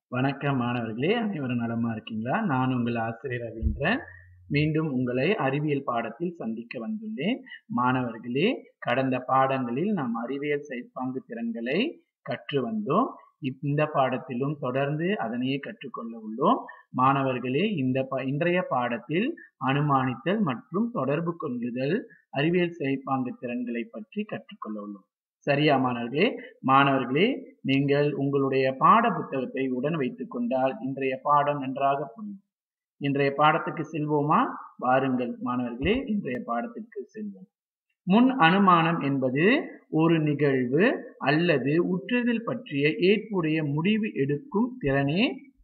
வணக்கம் மாணவர்களே அனைவரும் நலமா இருக்கீங்களா நான் உங்கள் ஆசிரியர் ரவீந்திரன் மீண்டும் உங்களை அறிவியல் பாடத்தில் சந்திக்க வந்துள்ளேன் மாணவர்களே கடந்த பாடங்களில் நாம் அறிவியல் செயற்பாங்கு திறன்களை கற்று வந்தோம் இந்த பாடத்திலும் தொடர்ந்து அதனையே கற்றுக்கொள்ள உள்ளோம் மாணவர்களே இந்த ப- இன்றைய பாடத்தில் அனுமானித்தல் மற்றும் தொடர்பு கொள்ளுதல் அறிவியல் செயற்பாங்கு திறன்களை பற்றி கற்றுக்கொள்ள உள்ளோம் சரியா மாணவர்களே மாணவர்களே நீங்கள் உங்களுடைய பாட புத்தகத்தை உடன் வைத்துக் கொண்டால் இன்றைய பாடம் நன்றாக புரியும் இன்றைய பாடத்துக்கு செல்வோமா வாருங்கள் மாணவர்களே இன்றைய பாடத்திற்கு செல்வோம் முன் அனுமானம் என்பது ஒரு நிகழ்வு அல்லது உற்றுதல் பற்றிய ஏற்புடைய முடிவு எடுக்கும் திறனே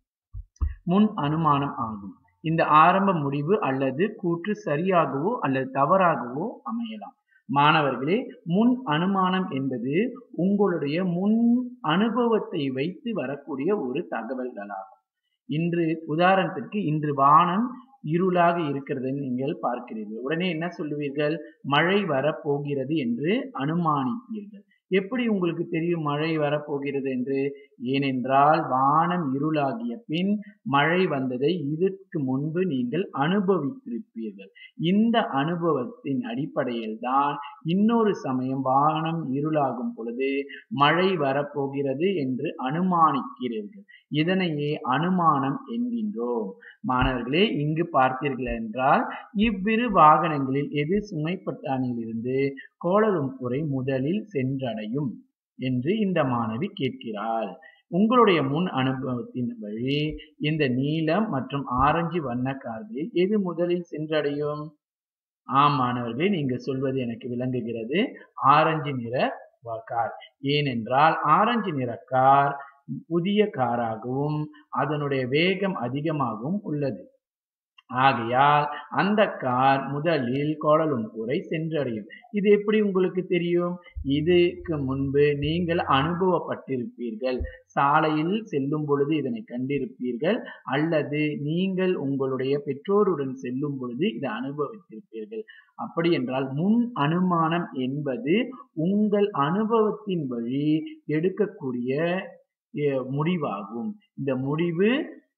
முன் அனுமானம் ஆகும் இந்த ஆரம்ப முடிவு அல்லது கூற்று சரியாகவோ அல்லது தவறாகவோ அமையலாம் மாணவர்களே முன் அனுமானம் என்பது உங்களுடைய முன் அனுபவத்தை வைத்து வரக்கூடிய ஒரு தகவல்களாகும் இன்று உதாரணத்திற்கு இன்று வானம் இருளாக இருக்கிறதுன்னு நீங்கள் பார்க்கிறீர்கள் உடனே என்ன சொல்லுவீர்கள் மழை வரப்போகிறது என்று அனுமானிப்பீர்கள் எப்படி உங்களுக்கு தெரியும் மழை வரப்போகிறது என்று ஏனென்றால் வானம் இருளாகிய பின் மழை வந்ததை இதற்கு முன்பு நீங்கள் அனுபவித்திருப்பீர்கள் இந்த அனுபவத்தின் அடிப்படையில் தான் இன்னொரு சமயம் வானம் இருளாகும் பொழுது மழை வரப்போகிறது என்று அனுமானிக்கிறீர்கள் இதனையே அனுமானம் என்கின்றோம் மாணவர்களே இங்கு பார்த்தீர்கள் என்றால் இவ்விரு வாகனங்களில் எது சுமைப்பட்டானிலிருந்து கோலலும்புரை முதலில் சென்றடையும் என்று இந்த மாணவி கேட்கிறாள் உங்களுடைய முன் அனுபவத்தின் வழி இந்த நீலம் மற்றும் ஆரஞ்சு வண்ண கார்களில் எது முதலில் சென்றடையும் ஆம் மாணவர்களே நீங்க சொல்வது எனக்கு விளங்குகிறது ஆரஞ்சு நிற வ- கார் ஏனென்றால் ஆரஞ்சு நிற கார் புதிய காராகவும் அதனுடைய வேகம் அதிகமாகவும் உள்ளது ஆகையால் அந்த கார் முதலில் கோலலும்பூரை சென்றடையும் இது எப்படி உங்களுக்கு தெரியும் இதுக்கு முன்பு நீங்கள் அனுபவப்பட்டிருப்பீர்கள் சாலையில் செல்லும் பொழுது இதனை கண்டிருப்பீர்கள் அல்லது நீங்கள் உங்களுடைய பெற்றோருடன் செல்லும் பொழுது இதை அனுபவித்திருப்பீர்கள் அப்படி என்றால் முன் அனுமானம் என்பது உங்கள் அனுபவத்தின் வழி எடுக்கக்கூடிய அஹ், முடிவாகும் இந்த முடிவு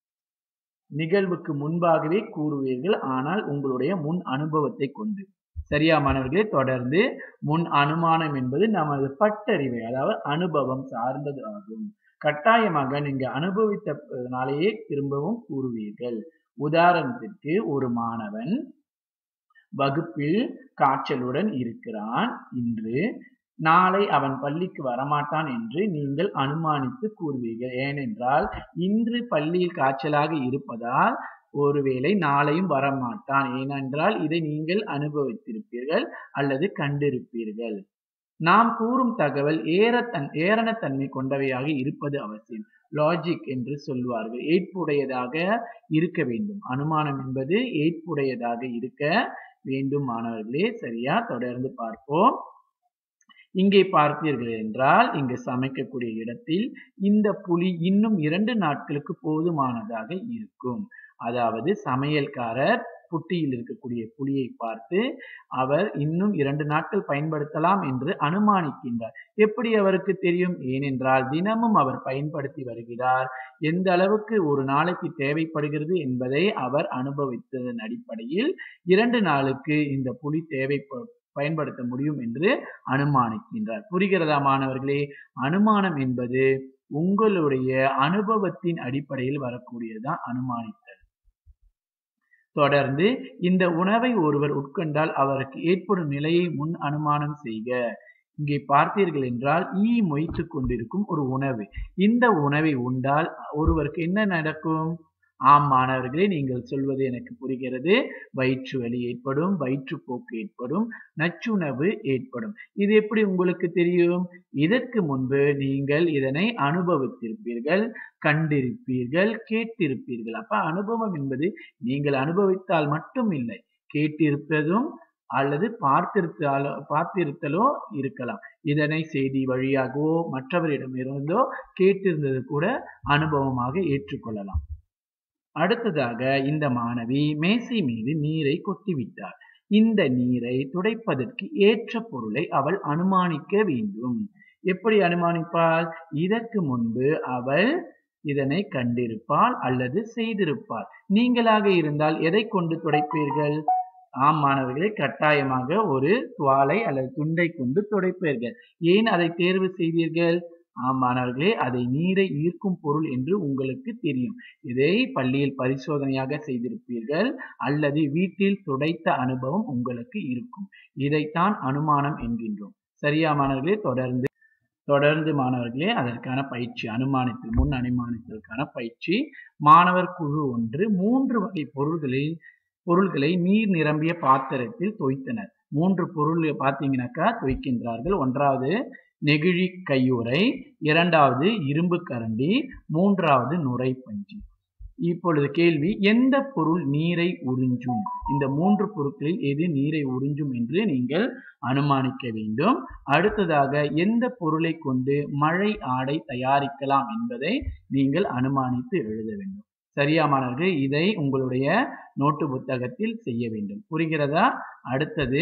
நிகழ்வுக்கு முன்பாகவே கூறுவீர்கள் ஆனால் உங்களுடைய முன் அனுபவத்தை கொண்டு சரியா மாணவர்களே தொடர்ந்து முன் அனுமானம் என்பது நமது பட்டறிவை அதாவது அனுபவம் சார்ந்தது ஆகும் கட்டாயமாக நீங்க அனுபவித்தனாலேயே திரும்பவும் கூறுவீர்கள் உதாரணத்திற்கு ஒரு மாணவன் வகுப்பில் காய்ச்சலுடன் இருக்கிறான் இன்று நாளை அவன் பள்ளிக்கு வரமாட்டான் என்று நீங்கள் அனுமானித்து கூறுவீர்கள் ஏனென்றால் இன்று பள்ளியில் காய்ச்சலாக இருப்பதால் ஒருவேளை நாளையும் வரமாட்டான் ஏனென்றால் இதை நீங்கள் அனுபவித்திருப்பீர்கள் அல்லது கண்டிருப்பீர்கள் நாம் கூறும் தகவல் ஏறத்தன் ஏரணத்தன்மை கொண்டவையாக இருப்பது அவசியம் லாஜிக் என்று சொல்வார்கள் ஏற்புடையதாக இருக்க வேண்டும் அனுமானம் என்பது ஏற்புடையதாக இருக்க வேண்டும் மாணவர்களே சரியா தொடர்ந்து பார்ப்போம் இங்கே பார்த்தீர்கள் என்றால் இங்கு சமைக்கக்கூடிய இடத்தில் இந்த புளி இன்னும் இரண்டு நாட்களுக்கு போதுமானதாக இருக்கும் அதாவது சமையல்காரர் புட்டியில் இருக்கக்கூடிய புளியை பார்த்து அவர் இன்னும் இரண்டு நாட்கள் பயன்படுத்தலாம் என்று அனுமானிக்கின்றார் எப்படி அவருக்கு தெரியும் ஏனென்றால் தினமும் அவர் பயன்படுத்தி வருகிறார் எந்த அளவுக்கு ஒரு நாளைக்கு தேவைப்படுகிறது என்பதை அவர் அனுபவித்ததன் அடிப்படையில் இரண்டு நாளுக்கு இந்த புளி தேவை பயன்படுத்த முடியும் என்று அனுமானிக்கின்றார் புரிகிறதா மாணவர்களே அனுமானம் என்பது உங்களுடைய அனுபவத்தின் அடிப்படையில் வரக்கூடியதுதான் அனுமானித்தல் தொடர்ந்து இந்த உணவை ஒருவர் உட்கொண்டால் அவருக்கு ஏற்படும் நிலையை முன் அனுமானம் செய்க இங்கே பார்த்தீர்கள் என்றால் ஈ மொய்த்து கொண்டிருக்கும் ஒரு உணவு இந்த உணவை உண்டால் ஒருவருக்கு என்ன நடக்கும் ஆம் மாணவர்களே நீங்கள் சொல்வது எனக்கு புரிகிறது வயிற்று வலி ஏற்படும் வயிற்றுப்போக்கு ஏற்படும் நச்சுணவு ஏற்படும் இது எப்படி உங்களுக்கு தெரியும் இதற்கு முன்பு நீங்கள் இதனை அனுபவித்திருப்பீர்கள் கண்டிருப்பீர்கள் கேட்டிருப்பீர்கள் அப்ப அனுபவம் என்பது நீங்கள் அனுபவித்தால் மட்டும் இல்லை கேட்டிருப்பதும் அல்லது பார்த்திருத்தாலோ பார்த்திருத்தலோ இருக்கலாம் இதனை செய்தி வழியாகவோ மற்றவரிடமிருந்தோ கேட்டிருந்தது கூட அனுபவமாக ஏற்றுக்கொள்ளலாம் அடுத்ததாக இந்த மாணவி மேசை மீது நீரை கொட்டிவிட்டார் இந்த நீரை துடைப்பதற்கு ஏற்ற பொருளை அவள் அனுமானிக்க வேண்டும் எப்படி அனுமானிப்பாள் இதற்கு முன்பு அவள் இதனை கண்டிருப்பாள் அல்லது செய்திருப்பாள் நீங்களாக இருந்தால் எதை கொண்டு துடைப்பீர்கள் ஆம் மாணவர்களே கட்டாயமாக ஒரு துவாலை அல்லது துண்டை கொண்டு துடைப்பீர்கள் ஏன் அதை தேர்வு செய்தீர்கள் ஆம் மாணவர்களே அதை நீரை ஈர்க்கும் பொருள் என்று உங்களுக்கு தெரியும் இதை பள்ளியில் பரிசோதனையாக செய்திருப்பீர்கள் அல்லது வீட்டில் துடைத்த அனுபவம் உங்களுக்கு இருக்கும் இதைத்தான் அனுமானம் என்கின்றோம் சரியா மாணவர்களே தொடர்ந்து தொடர்ந்து மாணவர்களே அதற்கான பயிற்சி அனுமானத்தில் முன் அனுமானத்திற்கான பயிற்சி மாணவர் குழு ஒன்று மூன்று வகை பொருள்களை பொருள்களை நீர் நிரம்பிய பாத்திரத்தில் தோய்த்தனர் மூன்று பொருள் பார்த்தீங்கன்னாக்கா தோய்க்கின்றார்கள் ஒன்றாவது நெகிழி கையுறை இரண்டாவது இரும்பு கரண்டி மூன்றாவது நுரை பஞ்சு இப்பொழுது கேள்வி எந்த பொருள் நீரை உறிஞ்சும் இந்த மூன்று பொருட்களில் எது நீரை உறிஞ்சும் என்று நீங்கள் அனுமானிக்க வேண்டும் அடுத்ததாக எந்த பொருளை கொண்டு மழை ஆடை தயாரிக்கலாம் என்பதை நீங்கள் அனுமானித்து எழுத வேண்டும் சரியா மாணவர்கள் இதை உங்களுடைய நோட்டு புத்தகத்தில் செய்ய வேண்டும் புரிகிறதா அடுத்தது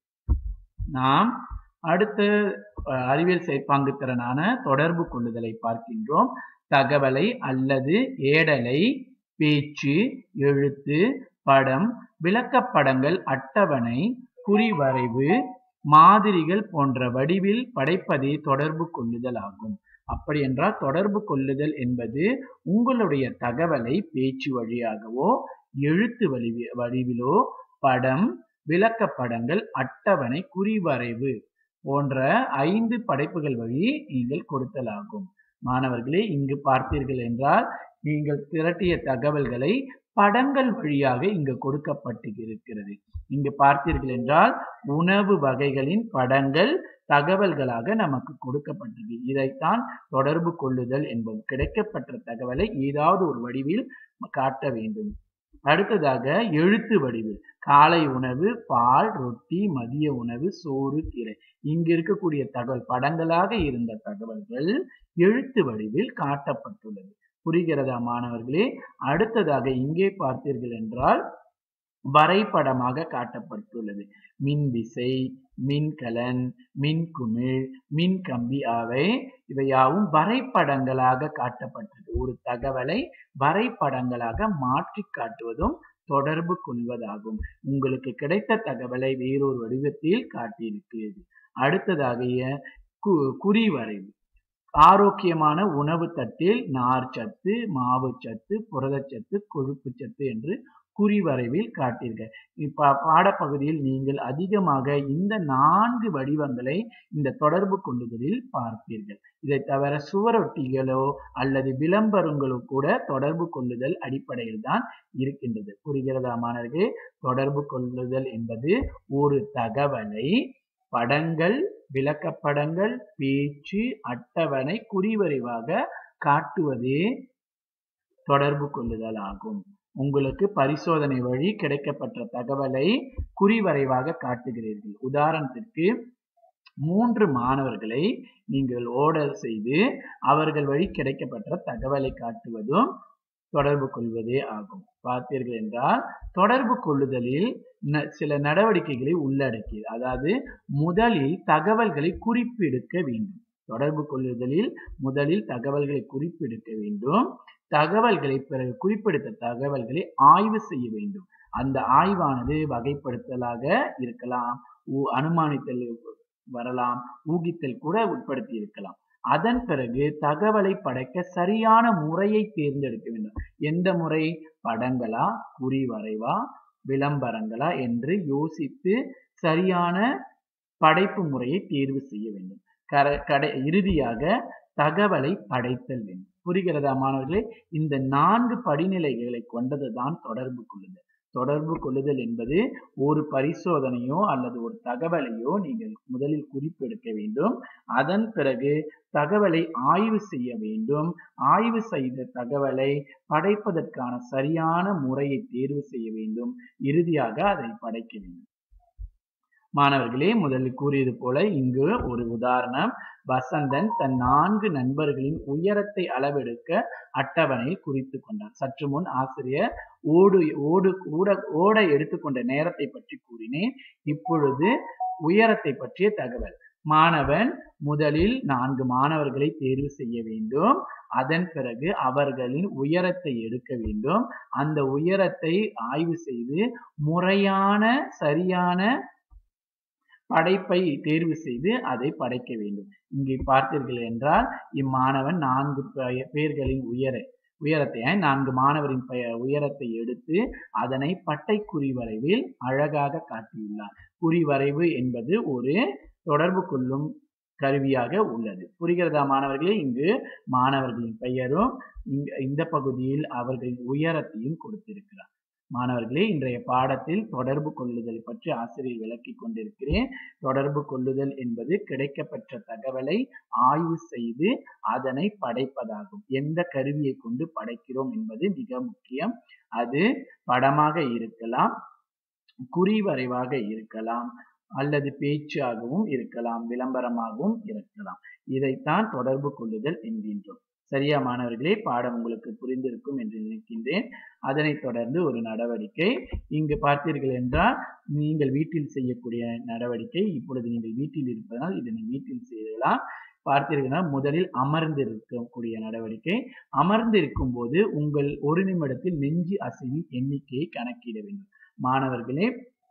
நாம் அடுத்த அறிவியல் செயற்பாங்கு திறனான தொடர்பு கொள்ளுதலை பார்க்கின்றோம் தகவலை அல்லது ஏடலை பேச்சு எழுத்து படம் விளக்கப்படங்கள் அட்டவணை குறிவரைவு மாதிரிகள் போன்ற வடிவில் படைப்பதே தொடர்பு கொள்ளுதல் ஆகும் அப்படி என்றால் தொடர்பு கொள்ளுதல் என்பது உங்களுடைய தகவலை பேச்சு வழியாகவோ எழுத்து வழி வடிவிலோ படம் விளக்கப்படங்கள் அட்டவணை குறிவரைவு போன்ற ஐந்து படைப்புகள் வழி நீங்கள் கொடுத்தலாகும் மாணவர்களே இங்கு பார்த்தீர்கள் என்றால் நீங்கள் திரட்டிய தகவல்களை படங்கள் வழியாக இங்கு கொடுக்கப்பட்டு இருக்கிறது இங்கு பார்த்தீர்கள் என்றால் உணவு வகைகளின் படங்கள் தகவல்களாக நமக்கு கொடுக்கப்பட்டது இதைத்தான் தொடர்பு கொள்ளுதல் என்பது கிடைக்கப்பட்ட தகவலை ஏதாவது ஒரு வடிவில் காட்ட வேண்டும் அடுத்ததாக எழுத்து வடிவில் காலை உணவு பால் ரொட்டி மதிய உணவு சோறு கீரை இங்கு இருக்கக்கூடிய தகவல் படங்களாக இருந்த தகவல்கள் எழுத்து வடிவில் காட்டப்பட்டுள்ளது புரிகிறதா மாணவர்களே அடுத்ததாக இங்கே பார்த்தீர்கள் என்றால் வரைபடமாக காட்டப்பட்டுள்ளது மின் விசை மின்கலன் மின்குமிழ் மின் கம்பி ஆவை இவையாவும் வரைபடங்களாக காட்டப்பட்டது ஒரு தகவலை வரைபடங்களாக மாற்றி காட்டுவதும் தொடர்பு கொள்வதாகும் உங்களுக்கு கிடைத்த தகவலை வேறொரு வடிவத்தில் காட்டியிருக்கிறது அடுத்ததாக குறிவரைவு ஆரோக்கியமான உணவு தட்டில் நார் சத்து மாவு சத்து புரதச்சத்து கொழுப்பு சத்து என்று குறிவரைவில் காட்டீர்கள் இப்ப பாடப்பகுதியில் நீங்கள் அதிகமாக இந்த நான்கு வடிவங்களை இந்த தொடர்பு கொள்ளுதலில் பார்ப்பீர்கள் இதை தவிர சுவரொட்டிகளோ அல்லது விளம்பரங்களோ கூட தொடர்பு கொள்ளுதல் அடிப்படையில் தான் இருக்கின்றது புரிகிறதா மாணவர்களே தொடர்பு கொள்ளுதல் என்பது ஒரு தகவலை படங்கள் விளக்கப்படங்கள் பேச்சு அட்டவணை குறிவரைவாக காட்டுவதே தொடர்பு கொள்ளுதல் ஆகும் உங்களுக்கு பரிசோதனை வழி கிடைக்கப்பட்ட தகவலை குறிவரைவாக காட்டுகிறீர்கள் உதாரணத்திற்கு மூன்று மாணவர்களை நீங்கள் ஓடர் செய்து அவர்கள் வழி கிடைக்கப்பட்ட தகவலை காட்டுவதும் தொடர்பு கொள்வதே ஆகும் பார்த்தீர்கள் என்றால் தொடர்பு கொள்ளுதலில் சில நடவடிக்கைகளை உள்ளடக்கியது அதாவது முதலில் தகவல்களை குறிப்பெடுக்க வேண்டும் தொடர்பு கொள்ளுதலில் முதலில் தகவல்களை குறிப்பெடுக்க வேண்டும் தகவல்களை பிறகு குறிப்பிடுத்த தகவல்களை ஆய்வு செய்ய வேண்டும் அந்த ஆய்வானது வகைப்படுத்தலாக இருக்கலாம் அனுமானித்தல் வரலாம் ஊகித்தல் கூட உட்படுத்தி இருக்கலாம் அதன் பிறகு தகவலை படைக்க சரியான முறையை தேர்ந்தெடுக்க வேண்டும் எந்த முறை படங்களா குறிவரைவா விளம்பரங்களா என்று யோசித்து சரியான படைப்பு முறையை தேர்வு செய்ய வேண்டும் கடை இறுதியாக தகவலை படைத்தல் வேண்டும் புரிகிறதா மாணவர்களே இந்த நான்கு படிநிலைகளை கொண்டதுதான் தொடர்பு கொள்ளுதல் தொடர்பு கொள்ளுதல் என்பது ஒரு பரிசோதனையோ அல்லது ஒரு தகவலையோ நீங்கள் முதலில் குறிப்பெடுக்க வேண்டும் அதன் பிறகு தகவலை ஆய்வு செய்ய வேண்டும் ஆய்வு செய்த தகவலை படைப்பதற்கான சரியான முறையை தேர்வு செய்ய வேண்டும் இறுதியாக அதை படைக்க வேண்டும் மாணவர்களே முதலில் கூறியது போல இங்கு ஒரு உதாரணம் வசந்தன் தன் நான்கு நண்பர்களின் உயரத்தை அளவெடுக்க அட்டவணையில் குறித்து கொண்டார் சற்று முன் ஆசிரியர் ஓடு ஓடு ஓட ஓட எடுத்துக்கொண்ட நேரத்தை பற்றி கூறினேன் இப்பொழுது உயரத்தை பற்றிய தகவல் மாணவன் முதலில் நான்கு மாணவர்களை தேர்வு செய்ய வேண்டும் அதன் பிறகு அவர்களின் உயரத்தை எடுக்க வேண்டும் அந்த உயரத்தை ஆய்வு செய்து முறையான சரியான படைப்பை தேர்வு செய்து அதை படைக்க வேண்டும் இங்கே பார்த்தீர்கள் என்றால் இம்மாணவன் நான்கு பேர்களின் உயர உயரத்தை நான்கு மாணவரின் உயரத்தை எடுத்து அதனை பட்டை குறிவரைவில் அழகாக காட்டியுள்ளார் குறிவரைவு என்பது ஒரு தொடர்பு கொள்ளும் கருவியாக உள்ளது புரிகிறதா மாணவர்களே இங்கு மாணவர்களின் பெயரும் இந்த பகுதியில் அவர்களின் உயரத்தையும் கொடுத்திருக்கிறார் மாணவர்களே இன்றைய பாடத்தில் தொடர்பு கொள்ளுதல் பற்றி ஆசிரியர் விளக்கி கொண்டிருக்கிறேன் தொடர்பு கொள்ளுதல் என்பது கிடைக்கப்பெற்ற தகவலை ஆய்வு செய்து அதனை படைப்பதாகும் எந்த கருவியை கொண்டு படைக்கிறோம் என்பது மிக முக்கியம் அது படமாக இருக்கலாம் குறிவரைவாக இருக்கலாம் அல்லது பேச்சாகவும் இருக்கலாம் விளம்பரமாகவும் இருக்கலாம் இதைத்தான் தொடர்பு கொள்ளுதல் என்கின்றோம் சரியா மாணவர்களே பாடம் உங்களுக்கு புரிந்திருக்கும் என்று நினைக்கின்றேன் அதனைத் தொடர்ந்து ஒரு நடவடிக்கை இங்கு பார்த்தீர்கள் என்றால் நீங்கள் வீட்டில் செய்யக்கூடிய நடவடிக்கை இப்பொழுது நீங்கள் வீட்டில் இருப்பதனால் இதனை வீட்டில் செய்யலாம் பார்த்தீர்கள்னா முதலில் அமர்ந்திருக்கக்கூடிய நடவடிக்கை அமர்ந்திருக்கும் போது உங்கள் ஒரு நிமிடத்தில் நெஞ்சு அசைவின் எண்ணிக்கையை கணக்கிட வேண்டும் மாணவர்களே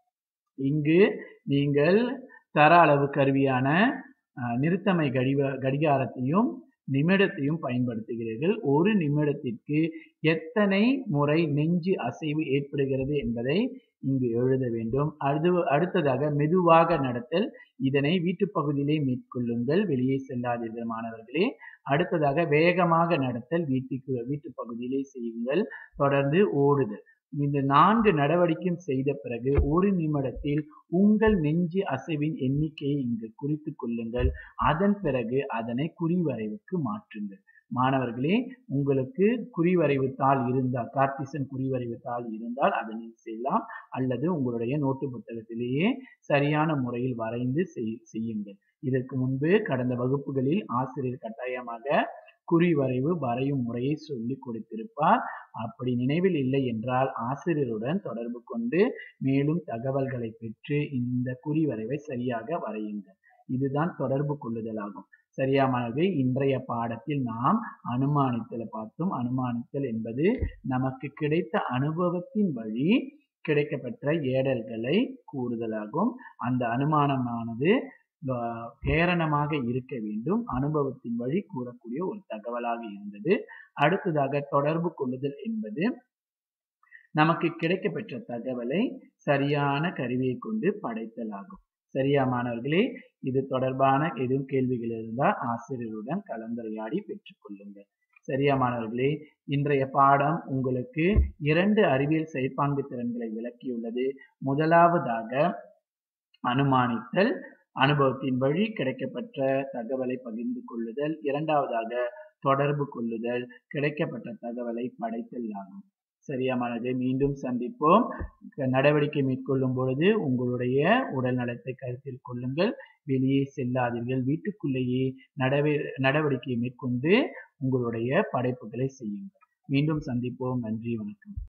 இங்கு நீங்கள் தர அளவு கருவியான நிறுத்தமை கடிவ கடிகாரத்தையும் நிமிடத்தையும் பயன்படுத்துகிறீர்கள் ஒரு நிமிடத்திற்கு எத்தனை முறை நெஞ்சு அசைவு ஏற்படுகிறது என்பதை இங்கு எழுத வேண்டும் அது அடுத்ததாக மெதுவாக நடத்தல் இதனை வீட்டு பகுதியிலே மேற்கொள்ளுங்கள் வெளியே செல்லாதீர்கள் மாணவர்களே அடுத்ததாக வேகமாக நடத்தல் வீட்டுக்கு வீட்டு பகுதியிலே செய்யுங்கள் தொடர்ந்து ஓடுதல் இந்த நான்கு நடவடிக்கையும் செய்த பிறகு ஒரு நிமிடத்தில் உங்கள் நெஞ்சு அசைவின் எண்ணிக்கையை இங்கு குறித்து கொள்ளுங்கள் அதன் பிறகு அதனை குறிவரைவுக்கு மாற்றுங்கள் மாணவர்களே உங்களுக்கு குறிவரைவு தாள் இருந்தால் கார்டிசன் குறிவரைவு தாள் இருந்தால் அதனை செய்யலாம் அல்லது உங்களுடைய நோட்டு புத்தகத்திலேயே சரியான முறையில் வரைந்து செய்யுங்கள் இதற்கு முன்பு கடந்த வகுப்புகளில் ஆசிரியர் கட்டாயமாக குறிவரைவு வரையும் முறையை சொல்லி கொடுத்திருப்பார் அப்படி நினைவில் இல்லை என்றால் ஆசிரியருடன் தொடர்பு கொண்டு மேலும் தகவல்களை பெற்று இந்த குறிவரைவை சரியாக வரையுங்கள் இதுதான் தொடர்பு கொள்ளுதலாகும் சரியா மாணவர்களே இன்றைய பாடத்தில் நாம் அனுமானித்தலை பார்த்தோம் அனுமானித்தல் என்பது நமக்கு கிடைத்த அனுபவத்தின் வழி கிடைக்கப்பெற்ற ஏடல்களை கூறுதலாகும் அந்த அனுமானமானது ஏரணமாக இருக்க வேண்டும் அனுபவத்தின் வழி கூறக்கூடிய ஒரு தகவலாக இருந்தது அடுத்ததாக தொடர்பு கொள்ளுதல் என்பது நமக்கு கிடைக்கப்பெற்ற தகவலை சரியான கருவியை கொண்டு படைத்தலாகும் சரியா மாணவர்களே இது தொடர்பான எதுவும் கேள்விகள் இருந்தால் ஆசிரியருடன் கலந்துரையாடி பெற்றுக்கொள்ளுங்கள் சரியா மாணவர்களே இன்றைய பாடம் உங்களுக்கு இரண்டு அறிவியல் செயற்பாங்கு திறன்களை விளக்கியுள்ளது முதலாவதாக அனுமானித்தல் அனுபவத்தின் வழி கிடைக்கப்பெற்ற தகவலை பகிர்ந்து கொள்ளுதல் இரண்டாவதாக தொடர்பு கொள்ளுதல் கிடைக்கப்பட்ட தகவலை படைத்தல் ஆகும் சரியாமானது மீண்டும் சந்திப்போம் நடவடிக்கை மேற்கொள்ளும் பொழுது உங்களுடைய உடல் நலத்தை கருத்தில் கொள்ளுங்கள் வெளியே செல்லாதீர்கள் வீட்டுக்குள்ளேயே நடவடிக்கை மேற்கொண்டு உங்களுடைய படைப்புகளை செய்யுங்கள் மீண்டும் சந்திப்போம் நன்றி வணக்கம்